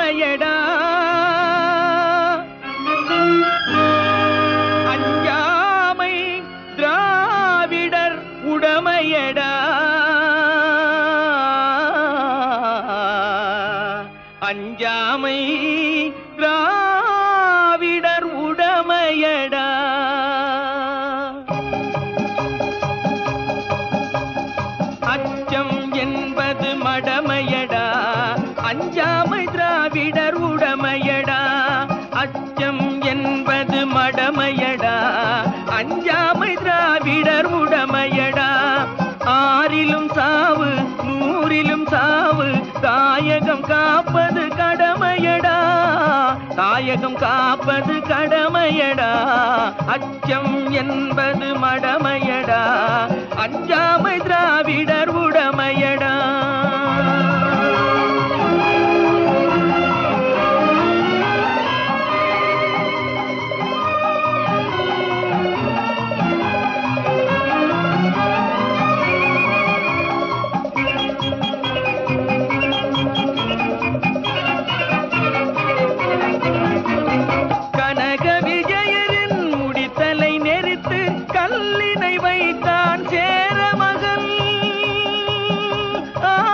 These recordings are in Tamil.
உடமையடா அஞ்சாமை திராவிடர் உடமையடா அஞ்சாமை திராவிடர் உடமையடா அச்சம் என்பது மடமையடா அஞ்சாமை திராவிடர் உடமையடா அச்சம் என்பது மடமையடா அஞ்சாமை திராவிடர் உடமையடா ஆறிலும் சாவு நூறிலும் சாவு தாயகம் காப்பது கடமையடா தாயகம் காப்பது கடமையடா அச்சம் என்பது மடமையடா அஞ்சாமை திராவிடர் உடமையடா கனக விஜயரின் முடித்தலை நெரித்து கல்லினை வைத்தான் சேர மகன் ஆ.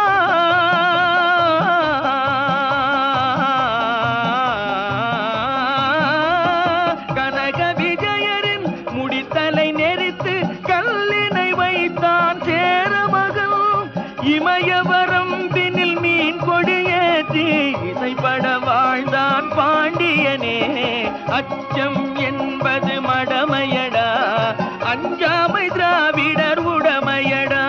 கனக விஜயரின் முடித்தலை நெரித்து கல்லினை வைத்தான் சேர மகன் இமயவரம் பின்னில் மீன் கொடியேற்றி இசைப்பட வாழ்ந்தான் பாண்டியனே அச்சம் என்பது மடமையடா அஞ்சாமை திராவிடர் உடமையடா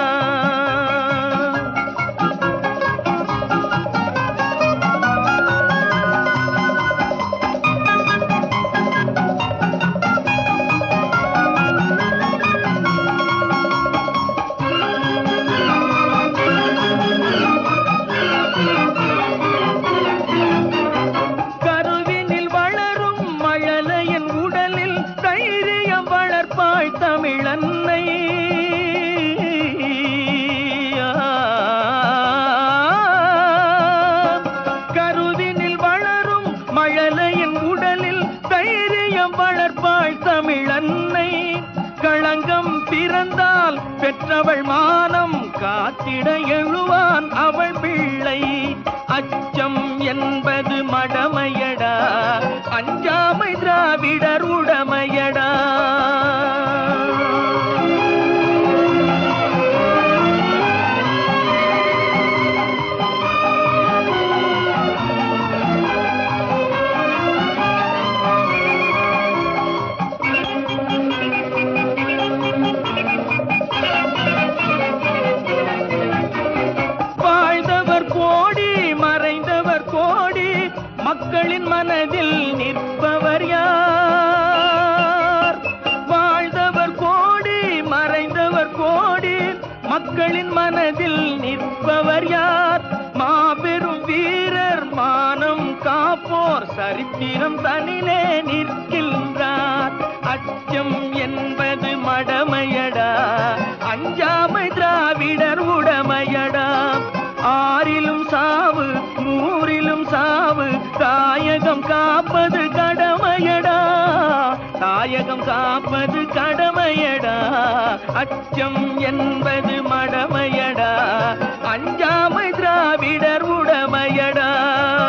கருவினில் வளரும் மழலையின் உடலில் தைரியம் வளர்ப்பாள் தமிழன்னை கருவினில் வளரும் மழலையின் உடலில் தைரியம் வளர்ப்பாள் தமிழன்னை களங்கம் பிறந்தால் பெற்றவள் மானம் காத்திட எழுவான் அவள் பிள்ளை அச்சம் என்பது மடமையடா அஞ்சாமை திராவிடர் உடமையடா வாழ்ந்தவர் கோடி மறைந்தவர் கோடி மக்களின் மனதில் நிற்பவர் யார் வாழ்ந்தவர் கோடி மறைந்தவர் கோடி மக்களின் மனதில் நிற்பவர் யார் மாபெரும் வீரர் மானம் காப்போர் சரித்திரம் தனிலே நிற்கின்றார் அச்சம் என்பது மடமையடா அஞ்சாமை திராவிடர் உடமையடா ஆறிலும் சாவு நூறிலும் சாவு தாயகம் காப்பது கடமையடா தாயகம் காப்பது கடமையடா அச்சம் என்பது மடமையடா அஞ்சாமை திராவிடர் உடமையடா